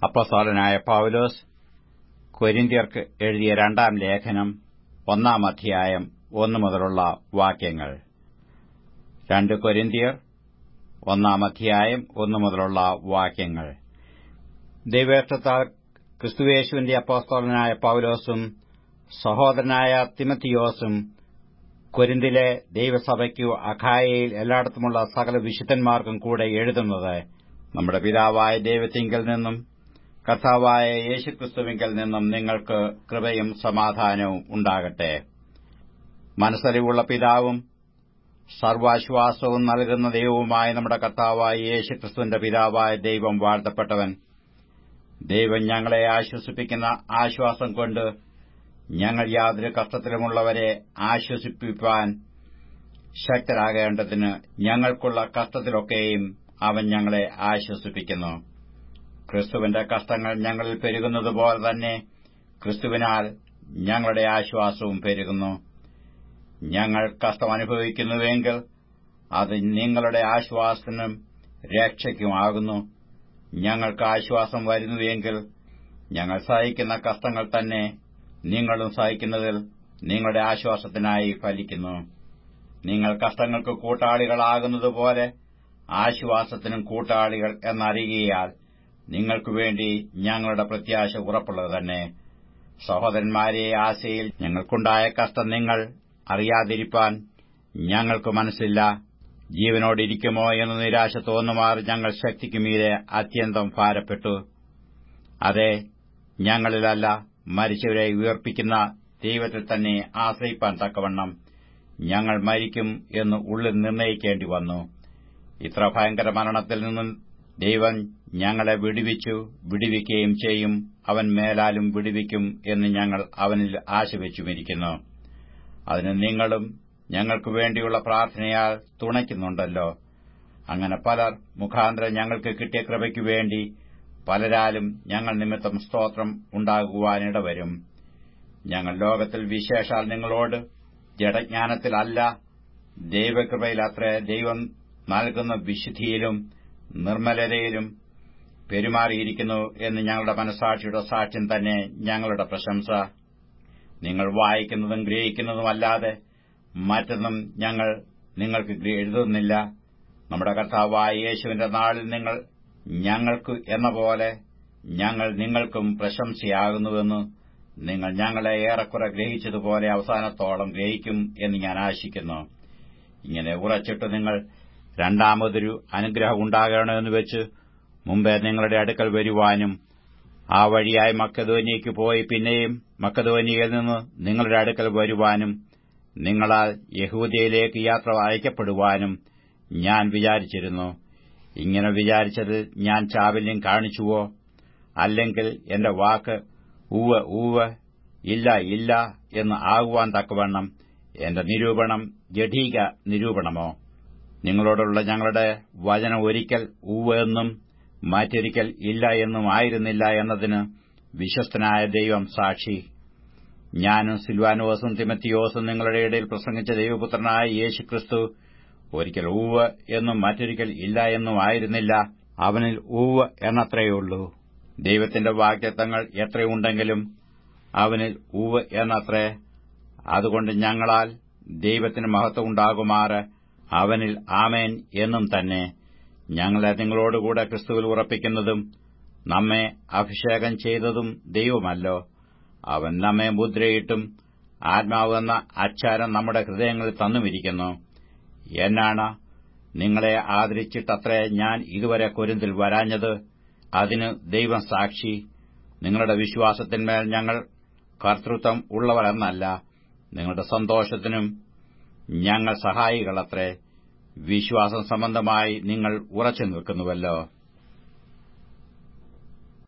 അപ്പസ്തോലനായ പൌലോസ് കൊരിന്ത്യർക്ക് എഴുതിയ രണ്ടാം ലേഖനം ഒന്നാം അധ്യായം ഒന്നു മുതലുള്ള വാക്യങ്ങൾ രണ്ട് കൊരിന്ത്യർ ഒന്നാം അധ്യായം ഒന്നു മുതലുള്ള വാക്യങ്ങൾ ദൈവേഷ്ടത്താൽ ക്രിസ്തുവേശുവിന്റെ അപ്പോസ്തോലനായ പൌലോസും സഹോദരനായ തിമത്തിയോസും കൊരിന്തിലെ ദൈവസഭയ്ക്കു അഖായയിൽ എല്ലായിടത്തുമുള്ള സകല വിശുദ്ധന്മാർക്കും കൂടെ എഴുതുന്നത് നമ്മുടെ പിതാവായ ദൈവത്തിങ്കൽ നിന്നും കർത്താവായ യേശുക്രിസ്തുവിങ്കൽ നിന്നും നിങ്ങൾക്ക് കൃപയും സമാധാനവും ഉണ്ടാകട്ടെ മനസ്സലിവുള്ള പിതാവും സർവാശ്വാസവും നൽകുന്ന ദൈവവുമായ നമ്മുടെ കർത്താവായ യേശുക്രിസ്തുവിന്റെ പിതാവായ ദൈവം വാഴ്ത്തപ്പെട്ടവൻ ദൈവം ഞങ്ങളെ ആശ്വസിപ്പിക്കുന്ന ആശ്വാസം കൊണ്ട് ഞങ്ങൾ യാതൊരു കഷ്ടത്തിലുമുള്ളവരെ ആശ്വസിപ്പിക്കാൻ ശക്തരാകേണ്ടതിന് ഞങ്ങൾക്കുള്ള കഷ്ടത്തിലൊക്കെയും അവൻ ഞങ്ങളെ ആശ്വസിപ്പിക്കുന്നു ക്രിസ്തുവിന്റെ കഷ്ടങ്ങൾ ഞങ്ങളിൽ പെരുകുന്നതുപോലെ തന്നെ ക്രിസ്തുവിനാൽ ഞങ്ങളുടെ ആശ്വാസവും പെരുകുന്നു ഞങ്ങൾ കഷ്ടം അനുഭവിക്കുന്നുവെങ്കിൽ അത് നിങ്ങളുടെ ആശ്വാസത്തിനും രക്ഷയ്ക്കുമാകുന്നു ഞങ്ങൾക്ക് ആശ്വാസം വരുന്നുവെങ്കിൽ ഞങ്ങൾ സഹിക്കുന്ന കഷ്ടങ്ങൾ തന്നെ നിങ്ങളും സഹിക്കുന്നതിൽ നിങ്ങളുടെ ആശ്വാസത്തിനായി ഫലിക്കുന്നു നിങ്ങൾ കഷ്ടങ്ങൾക്ക് കൂട്ടാളികളാകുന്നതുപോലെ ആശ്വാസത്തിനും കൂട്ടാളികൾ എന്നറിയുകയാൽ നിങ്ങൾക്കു വേണ്ടി ഞങ്ങളുടെ പ്രത്യാശ ഉറപ്പുള്ളത് തന്നെ സഹോദരന്മാരെ ആശയിൽ ഞങ്ങൾക്കുണ്ടായ കഷ്ടം നിങ്ങൾ അറിയാതിരിപ്പാൻ ഞങ്ങൾക്ക് മനസ്സില്ല ജീവനോടിരിക്കുമോ എന്ന് നിരാശ തോന്നുമാർ ഞങ്ങൾ ശക്തിക്ക് മീതെ അത്യന്തം ഭാരപ്പെട്ടു അതെ ഞങ്ങളിലല്ല മരിച്ചവരെ ഉയർപ്പിക്കുന്ന ദൈവത്തിൽ തന്നെ ആശ്രയിപ്പാൻ തക്കവണ്ണം ഞങ്ങൾ മരിക്കും എന്ന് ഉള്ളിൽ നിർണയിക്കേണ്ടി വന്നു ഇത്ര ഭയങ്കര മരണത്തിൽ നിന്നും ദൈവം ഞങ്ങളെ വിടുവിച്ചു വിടുവിക്കുകയും ചെയ്യും അവൻ മേലാലും വിടുവിക്കും എന്ന് ഞങ്ങൾ അവനിൽ ആശവെച്ചുമിരിക്കുന്നു അതിന് നിങ്ങളും ഞങ്ങൾക്കു വേണ്ടിയുള്ള പ്രാർത്ഥനയാൽ തുണയ്ക്കുന്നുണ്ടല്ലോ അങ്ങനെ പലർ മുഖാന്തരം ഞങ്ങൾക്ക് കിട്ടിയ കൃപയ്ക്കു വേണ്ടി പലരാലും ഞങ്ങൾ നിമിത്തം സ്തോത്രം ഉണ്ടാകുവാനിടവരും ഞങ്ങൾ ലോകത്തിൽ വിശേഷാൽ നിങ്ങളോട് ജഡജ്ഞാനത്തിലല്ല ദൈവകൃപയിലത്രേ ദൈവം നൽകുന്ന വിശുദ്ധിയിലും നിർമ്മലതയിലും പെരുമാറിയിരിക്കുന്നു എന്ന് ഞങ്ങളുടെ മനസാക്ഷിയുടെ സാക്ഷ്യം തന്നെ ഞങ്ങളുടെ പ്രശംസ നിങ്ങൾ വായിക്കുന്നതും ഗ്രഹിക്കുന്നതുമല്ലാതെ മറ്റൊന്നും ഞങ്ങൾ നിങ്ങൾക്ക് എഴുതുന്നില്ല നമ്മുടെ കർത്താവായ യേശുവിന്റെ നാളിൽ നിങ്ങൾ ഞങ്ങൾക്ക് എന്ന പോലെ ഞങ്ങൾ നിങ്ങൾക്കും പ്രശംസയാകുന്നുവെന്ന് നിങ്ങൾ ഞങ്ങളെ ഏറെക്കുറെ ഗ്രഹിച്ചതുപോലെ അവസാനത്തോളം ഗ്രഹിക്കും എന്ന് ഞാൻ ആശിക്കുന്നു ഇങ്ങനെ ഉറച്ചിട്ട് നിങ്ങൾ രണ്ടാമതൊരു അനുഗ്രഹം ഉണ്ടാകണമെന്ന് വെച്ച് മുമ്പേ നിങ്ങളുടെ അടുക്കൽ വരുവാനും ആ വഴിയായി മക്കധോനിയയ്ക്ക് പോയി പിന്നെയും മക്കധോനിയയിൽ നിന്ന് നിങ്ങളുടെ അടുക്കൽ വരുവാനും നിങ്ങളാൽ യഹൂദിയയിലേക്ക് യാത്ര അയക്കപ്പെടുവാനും ഞാൻ വിചാരിച്ചിരുന്നു ഇങ്ങനെ വിചാരിച്ചത് ഞാൻ ചാവല്യം കാണിച്ചുവോ അല്ലെങ്കിൽ എന്റെ വാക്ക് ഊവ് ഊവ് ഇല്ല ഇല്ല എന്ന് ആകുവാൻ തക്കവണ്ണം എന്റെ നിരൂപണം ജഡീക നിരൂപണമോ നിങ്ങളോടുള്ള ഞങ്ങളുടെ വചനം ഒരിക്കൽ ഊവ് എന്നും മറ്റൊരിക്കൽ ഇല്ല എന്നും ആയിരുന്നില്ല എന്നതിന് വിശ്വസ്തനായ ദൈവം സാക്ഷി ഞാനും സിൽവാനോസും തിമത്തിയോസും നിങ്ങളുടെ ഇടയിൽ പ്രസംഗിച്ച ദൈവപുത്രനായ യേശുക്രിസ്തു ഒരിക്കൽ ഊവ് എന്നും മറ്റൊരിക്കൽ ഇല്ല എന്നും ആയിരുന്നില്ല അവനിൽ ഊവ് എന്നത്രയുള്ളൂ ദൈവത്തിന്റെ വാക്യത്വങ്ങൾ എത്രയുണ്ടെങ്കിലും അവനിൽ ഊവ് എന്നത്രേ അതുകൊണ്ട് ഞങ്ങളാൽ ദൈവത്തിന് മഹത്വം ഉണ്ടാകുമാറ് അവനിൽ ആമേൻ എന്നും തന്നെ ഞങ്ങളെ നിങ്ങളോടുകൂടെ ക്രിസ്തുവിൽ ഉറപ്പിക്കുന്നതും നമ്മെ അഭിഷേകം ചെയ്തതും ദൈവമല്ലോ അവൻ നമ്മെ മുദ്രയിട്ടും ആത്മാവെന്ന അച്ചാരം നമ്മുടെ ഹൃദയങ്ങളിൽ തന്നുമിരിക്കുന്നു എന്നാണ് നിങ്ങളെ ആദരിച്ചിട്ടത്രേ ഞാൻ ഇതുവരെ കൊരിന്തിൽ വരാഞ്ഞത് അതിന് ദൈവം സാക്ഷി നിങ്ങളുടെ വിശ്വാസത്തിന്മേൽ ഞങ്ങൾ കർത്തൃത്വം ഉള്ളവരെന്നല്ല നിങ്ങളുടെ സന്തോഷത്തിനും ഞങ്ങൾ സഹായികളത്രേ വിശ്വാസം സംബന്ധമായി നിങ്ങൾ ഉറച്ചു നിൽക്കുന്നുവല്ലോ